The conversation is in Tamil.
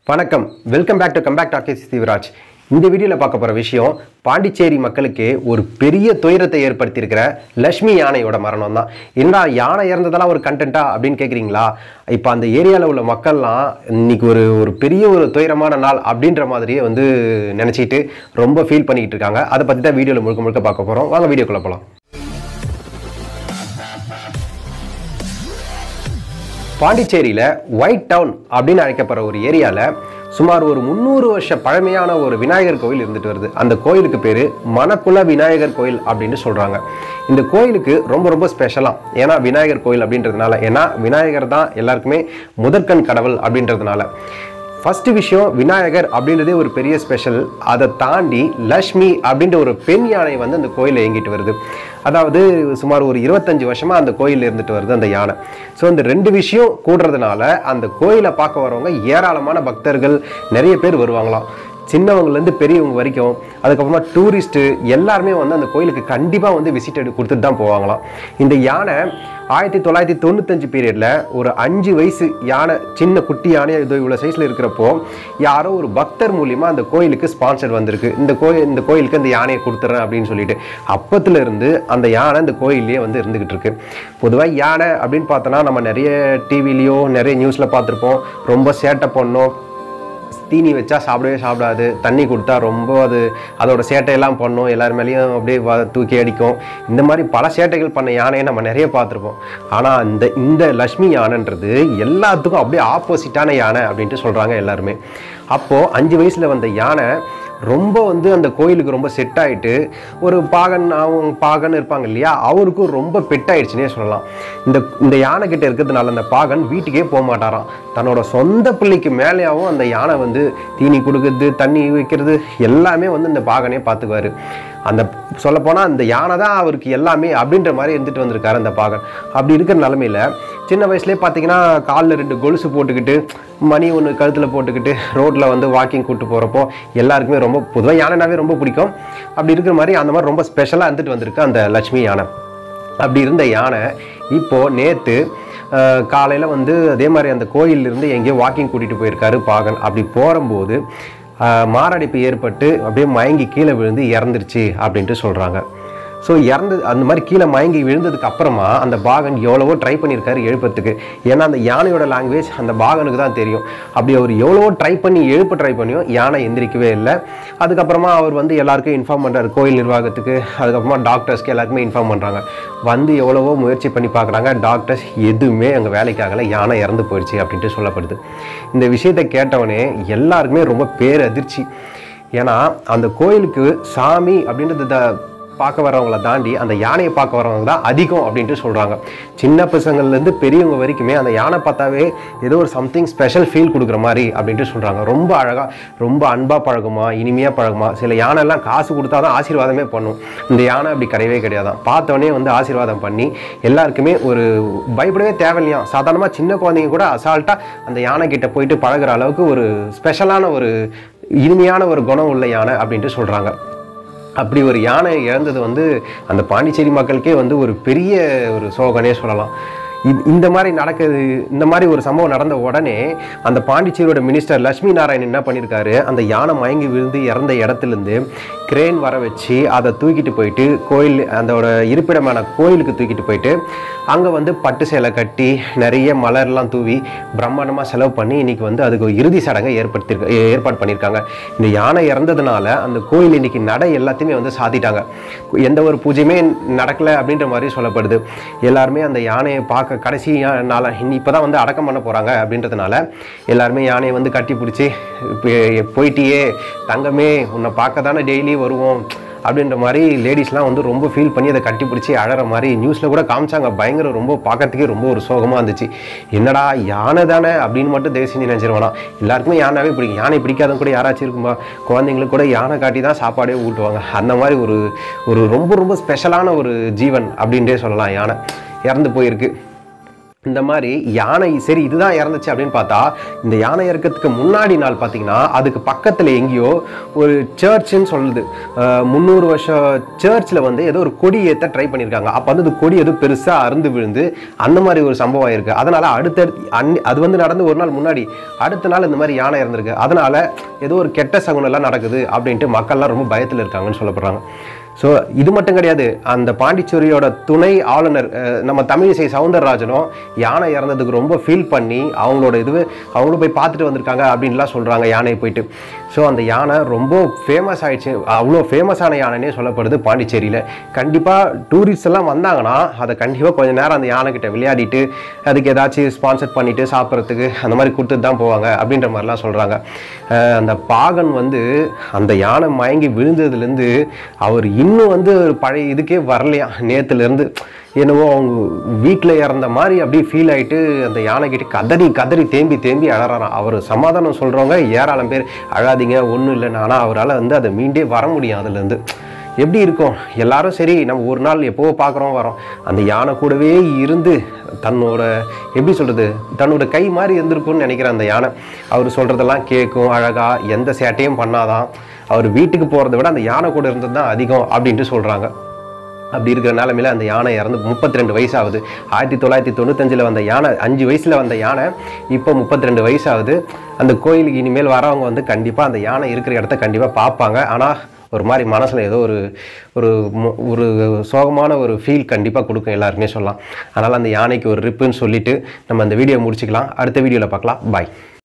வணக்கம் welcome back to comeback talkies Sivaraj இந்த வீடியோவில் பார்க்க போகிற விஷயம் பாண்டிச்சேரி மக்களுக்கு ஒரு பெரிய துயரத்தை ஏற்படுத்தியிருக்கிற லக்ஷ்மி யானையோட மரணம் தான் என்னடா யானை இறந்ததெல்லாம் ஒரு கண்டென்ட்டா அப்படின்னு கேட்குறீங்களா இப்போ அந்த ஏரியாவில் உள்ள மக்கள்லாம் இன்னைக்கு ஒரு ஒரு பெரிய ஒரு துயரமான நாள் அப்படின்ற மாதிரியே வந்து நினச்சிட்டு ரொம்ப ஃபீல் பண்ணிக்கிட்டு இருக்காங்க அதை பற்றி தான் வீடியோவில் முழுக்க முழுக்க பார்க்க போகிறோம் வாங்க வீடியோக்குள்ளே போகலாம் பாண்டிச்சேரியில் ஒயிட் டவுன் அப்படின்னு அழைக்கப்படுற ஒரு ஏரியாவில் சுமார் ஒரு முந்நூறு வருஷ பழமையான ஒரு விநாயகர் கோயில் இருந்துட்டு வருது அந்த கோயிலுக்கு பேர் மணக்குல விநாயகர் கோயில் அப்படின்னு சொல்கிறாங்க இந்த கோயிலுக்கு ரொம்ப ரொம்ப ஸ்பெஷலாம் ஏன்னா விநாயகர் கோயில் அப்படின்றதுனால ஏன்னா விநாயகர் தான் எல்லாருக்குமே முதற்கண் கடவுள் அப்படின்றதுனால ஃபர்ஸ்ட் விஷயம் விநாயகர் அப்படின்றதே ஒரு பெரிய ஸ்பெஷல் அதை தாண்டி லக்ஷ்மி அப்படின்ற ஒரு பெண் யானை வந்து அந்த கோயிலில் இயங்கிட்டு வருது அதாவது சுமார் ஒரு இருபத்தஞ்சு வருஷமா அந்த கோயில் இருந்துட்டு வருது அந்த யானை ஸோ இந்த ரெண்டு விஷயம் கூடுறதுனால அந்த கோயிலை பார்க்க வரவங்க ஏராளமான பக்தர்கள் நிறைய பேர் வருவாங்களாம் சின்னவங்கலேருந்து பெரியவங்க வரைக்கும் அதுக்கப்புறமா டூரிஸ்ட்டு எல்லாருமே வந்து அந்த கோயிலுக்கு கண்டிப்பாக வந்து விசிட் கொடுத்துட்டு தான் போவாங்களாம் இந்த யானை ஆயிரத்தி தொள்ளாயிரத்தி தொண்ணூத்தஞ்சு பீரியடில் ஒரு அஞ்சு வயசு யானை சின்ன குட்டி யானை இது இவ்வளோ சைஸில் இருக்கிறப்போ யாரோ ஒரு பக்தர் மூலியமாக அந்த கோயிலுக்கு ஸ்பான்சர் வந்திருக்கு இந்த கோயில் இந்த கோயிலுக்கு அந்த யானையை கொடுத்துட்றேன் அப்படின்னு சொல்லிட்டு அப்பத்துல இருந்து அந்த யானை இந்த கோயிலே வந்து இருந்துகிட்டு இருக்கு பொதுவாக யானை அப்படின்னு பார்த்தோன்னா நம்ம நிறைய டிவிலையோ நிறைய நியூஸில் பார்த்துருப்போம் ரொம்ப சேட்டை பண்ணோம் தீனி வச்சா சாப்பிடவே சாப்பிடாது தண்ணி கொடுத்தா ரொம்ப அது அதோட சேட்டையெல்லாம் பண்ணும் எல்லார் மேலேயும் அப்படியே வ- தூக்கி அடிக்கும் இந்த மாதிரி பல சேட்டைகள் பண்ண யானையை நம்ம நிறைய பார்த்துருப்போம் ஆனால் இந்த இந்த லக்ஷ்மி யானைன்றது எல்லாத்துக்கும் அப்படியே ஆப்போசிட்டான யானை அப்படின்ட்டு சொல்கிறாங்க எல்லாருமே அப்போது அஞ்சு வயசில் வந்த யானை ரொம்ப வந்து அந்த கோயிலுக்கு ரொம்ப செட் ஆயிட்டு ஒரு பாகன் அவங்க பாகன் இருப்பாங்க இல்லையா அவருக்கும் ரொம்ப பெட் ஆயிடுச்சுன்னே சொல்லலாம் இந்த இந்த யானை கிட்ட இருக்கிறதுனால அந்த பாகன் வீட்டுக்கே போக மாட்டாராம் தன்னோட சொந்த பிள்ளைக்கு மேலேயாவும் அந்த யானை வந்து தீனி கொடுக்கறது தண்ணி வைக்கிறது எல்லாமே வந்து இந்த பாகனே பார்த்துக்குவாரு அந்த சொல்லப்போனால் அந்த யானை தான் அவருக்கு எல்லாமே அப்படின்ற மாதிரி இருந்துட்டு வந்திருக்காரு அந்த பாகன் அப்படி இருக்கிற நிலமையில சின்ன வயசுலேயே பார்த்தீங்கன்னா காலில் ரெண்டு கொலுசு போட்டுக்கிட்டு மணி ஒன்று கழுத்தில் போட்டுக்கிட்டு ரோட்டில் வந்து வாக்கிங் கூட்டு போகிறப்போ எல்லாருக்குமே ரொம்ப பொதுவாக யானைனாவே ரொம்ப பிடிக்கும் அப்படி இருக்கிற மாதிரி அந்த மாதிரி ரொம்ப ஸ்பெஷலாக இருந்துட்டு வந்திருக்கு அந்த லட்சுமி யானை அப்படி இருந்த யானை இப்போது நேற்று காலையில் வந்து அதே மாதிரி அந்த கோயிலிருந்து எங்கேயோ வாக்கிங் கூட்டிகிட்டு போயிருக்காரு பாகன் அப்படி போகும்போது மாரடைப்பு ஏற்பட்டு அப்படியே மயங்கி கீழே விழுந்து இறந்துருச்சு அப்படின்ட்டு சொல்கிறாங்க ஸோ இறந்து அந்த மாதிரி கீழே மயங்கி விழுந்ததுக்கு அப்புறமா அந்த பாகன் எவ்வளவோ ட்ரை பண்ணியிருக்காரு எழுப்பத்துக்கு ஏன்னா அந்த யானையோட லாங்குவேஜ் அந்த பாகனுக்கு தான் தெரியும் அப்படி அவர் எவ்வளவோ ட்ரை பண்ணி எழுப்ப ட்ரை பண்ணியும் யானை எந்திரிக்கவே இல்லை அதுக்கப்புறமா அவர் வந்து எல்லாருக்கும் இன்ஃபார்ம் பண்ணுறாரு கோயில் நிர்வாகத்துக்கு அதுக்கப்புறமா டாக்டர்ஸ்க்கு எல்லாருக்குமே இன்ஃபார்ம் பண்ணுறாங்க வந்து எவ்வளவோ முயற்சி பண்ணி பார்க்குறாங்க டாக்டர்ஸ் எதுவுமே அங்கே வேலைக்காகல யானை இறந்து போயிடுச்சு அப்படின்ட்டு சொல்லப்படுது இந்த விஷயத்தை கேட்டவொடனே எல்லாருக்குமே ரொம்ப பேரதிர்ச்சி ஏன்னா அந்த கோயிலுக்கு சாமி அப்படின்றது த- பார்க்க வரவங்கள தாண்டி அந்த யானையை பார்க்க வரவங்க தான் அதிகம் அப்படின்ட்டு சொல்கிறாங்க சின்ன பசங்கள்லேருந்து பெரியவங்க வரைக்குமே அந்த யானை பார்த்தாவே ஏதோ ஒரு சம்திங் ஸ்பெஷல் ஃபீல் கொடுக்குற மாதிரி அப்படின்ட்டு சொல்கிறாங்க ரொம்ப அழகாக ரொம்ப அன்பாக பழகுமா இனிமையாக பழகுமா சில யானைலாம் காசு கொடுத்தா தான் ஆசீர்வாதமே பண்ணும் இந்த யானை அப்படி கிடையவே கிடையாதான் பார்த்தவொடனே வந்து ஆசீர்வாதம் பண்ணி எல்லாருக்குமே ஒரு பயப்படவே தேவையில்லையா சாதாரணமாக சின்ன குழந்தைங்க கூட அசால்ட்டாக அந்த யானை கிட்ட போயிட்டு பழகுற அளவுக்கு ஒரு ஸ்பெஷலான ஒரு இனிமையான ஒரு குணம் உள்ள யானை அப்படின்ட்டு சொல்கிறாங்க அப்படி ஒரு யானை இழந்தது வந்து அந்த பாண்டிச்சேரி மக்களுக்கே வந்து ஒரு பெரிய ஒரு சோகனே சொல்லலாம் இது- இந்த மாதிரி நடக்குது இந்த மாதிரி ஒரு சம்பவம் நடந்த உடனே அந்த பாண்டிச்சேரியோட மினிஸ்டர் லட்சுமி நாராயணன் என்ன பண்ணியிருக்காரு அந்த யானை மயங்கி விழுந்து இறந்த இடத்துலேருந்து கிரேன் வர வச்சு அதை தூக்கிட்டு போயிட்டு கோயில் அதோட இருப்பிடமான கோயிலுக்கு தூக்கிட்டு போயிட்டு அங்கே வந்து பட்டு சேலை கட்டி நிறைய மலர்லாம் தூவி பிரம்மாண்டமாக செலவு பண்ணி இன்னைக்கு வந்து அதுக்கு ஒரு இறுதி சடங்கை ஏற்படுத்தியிருக்க ஏ- ஏற்பாடு பண்ணியிருக்காங்க இந்த யானை இறந்ததுனால அந்த கோயில் இன்னைக்கு நடை எல்லாத்தையுமே வந்து சாத்திட்டாங்க எந்த ஒரு பூஜையுமே நடக்கலை அப்படின்ற மாதிரி சொல்லப்படுது எல்லாருமே அந்த யானையை பார்க்க கடைசி யா- நாள இப்போ தான் வந்து அடக்கம் பண்ண போகிறாங்க அப்படின்றதுனால எல்லாருமே யானையை வந்து கட்டி பிடிச்சி போயிட்டியே தங்கமே உன்னை பார்க்க தானே டெய்லி வருவோம் அப்படின்ற மாதிரி லேடிஸ்லாம் வந்து ரொம்ப ஃபீல் பண்ணி அதை கட்டி பிடிச்சி அழற மாதிரி நியூஸில் கூட காமிச்சாங்க பயங்கர ரொம்ப பார்க்கறதுக்கே ரொம்ப ஒரு சோகமாக இருந்துச்சு என்னடா யானை தானே அப்படின்னு மட்டும் தயவு செஞ்சு நினச்சிருவானா எல்லாருக்குமே யானாவே பிடிக்கும் யானை பிடிக்காதவங்க கூட யாராச்சும் இருக்குமா குழந்தைங்களுக்கு கூட யானை காட்டி தான் சாப்பாடே ஊட்டுவாங்க அந்த மாதிரி ஒரு ஒரு ரொம்ப ரொம்ப ஸ்பெஷலான ஒரு ஜீவன் அப்படின்றே சொல்லலாம் யானை இறந்து போயிருக்கு இந்த மாதிரி யானை சரி இதுதான் இறந்துச்சு அப்படின்னு பார்த்தா இந்த யானை இறக்கிறதுக்கு முன்னாடி நாள் பார்த்தீங்கன்னா அதுக்கு பக்கத்தில் எங்கேயோ ஒரு சர்ச்சுன்னு சொல்லுது அஹ், முந்நூறு வருஷம் சர்ச்சில் வந்து ஏதோ ஒரு கொடி ஏற்ற ட்ரை பண்ணியிருக்காங்க அப்போ வந்து அந்த கொடி ஏதோ பெருசாக அறுந்து விழுந்து அந்த மாதிரி ஒரு சம்பவம் ஆயிருக்கு அதனால அடுத்தடுத்து அன் அது வந்து நடந்து ஒரு நாள் முன்னாடி அடுத்த நாள் இந்த மாதிரி யானை இறந்துருக்கு அதனால ஏதோ ஒரு கெட்ட சகுனம் எல்லாம் நடக்குது அப்படின்ட்டு மக்கள்லாம் ரொம்ப பயத்தில் இருக்காங்கன்னு சொல்லப்படுறாங்க ஸோ இது மட்டும் கிடையாது அந்த பாண்டிச்சேரியோட துணை ஆளுநர் அஹ், நம்ம தமிழிசை சவுந்தரராஜனும் யானை இறந்ததுக்கு ரொம்ப ஃபீல் பண்ணி அவங்களோட இது அவங்களும் போய் பார்த்துட்டு வந்திருக்காங்க அப்படின்லாம் சொல்கிறாங்க யானையை போயிட்டு ஸோ அந்த யானை ரொம்ப ஃபேமஸ் ஆயிடுச்சு அவ்வளோ ஃபேமஸான யானைனே சொல்லப்படுது பாண்டிச்சேரியில் கண்டிப்பாக டூரிஸ்ட் எல்லாம் வந்தாங்கன்னா அதை கண்டிப்பாக கொஞ்ச நேரம் அந்த யானை கிட்ட விளையாடிட்டு அதுக்கு ஏதாச்சும் ஸ்பான்சர் பண்ணிட்டு சாப்பிட்றதுக்கு அந்த மாதிரி கொடுத்துட்டு தான் போவாங்க அப்படின்ற மாதிரிலாம் சொல்கிறாங்க அந்த பாகன் வந்து அந்த யானை மயங்கி விழுந்ததுலேருந்து அவர் இன்னும் வந்து ஒரு பழைய இதுக்கே வரலையா நேத்துலேருந்து என்னவோ அவங்க வீட்டில் இறந்த மாதிரி அப்படியே ஃபீல் ஆயிட்டு அந்த யானைக்கிட்ட கதறி கதறி தேம்பி தேம்பி அழறாராம் அவர் சமாதானம் சொல்கிறவங்க ஏராளம் பேர் அழாதீங்க ஒன்றும் இல்லைன்னு ஆனால் அவரால் வந்து அதை மீண்டே வர முடியும் அதுலேருந்து எப்படி இருக்கும் எல்லாரும் சரி நம்ம ஒரு நாள் எப்போ பார்க்குறோம் வரோம் அந்த யானை கூடவே இருந்து தன்னோட எப்படி சொல்கிறது தன்னோட கை மாதிரி இருந்திருக்கும்னு நினைக்கிறேன் அந்த யானை அவர் சொல்கிறதெல்லாம் கேட்கும் அழகாக எந்த சேட்டையும் பண்ணாதான் அவர் வீட்டுக்கு போகிறத விட அந்த யானை கூட இருந்தது தான் அதிகம் அப்படின்ட்டு சொல்கிறாங்க அப்படி இருக்கிற நிலமையில அந்த யானை இறந்து முப்பத்தி ரெண்டு வயசாகுது ஆயிரத்தி தொள்ளாயிரத்தி தொண்ணூத்தஞ்சில் வந்த யானை அஞ்சு வயசில் வந்த யானை இப்போ முப்பத்தி ரெண்டு வயசாகுது அந்த கோயிலுக்கு இனிமேல் வரவங்க வந்து கண்டிப்பாக அந்த யானை இருக்கிற இடத்த கண்டிப்பாக பார்ப்பாங்க ஆனால் ஒரு மாதிரி மனசில் ஏதோ ஒரு ஒரு மு- ஒரு சோகமான ஒரு ஃபீல் கண்டிப்பாக கொடுக்கும் எல்லாருமே சொல்லலாம் அதனால் அந்த யானைக்கு ஒரு ரிப்புன்னு சொல்லிட்டு நம்ம அந்த வீடியோ முடிச்சுக்கலாம் அடுத்த வீடியோவில் பார்க்கலாம் பாய்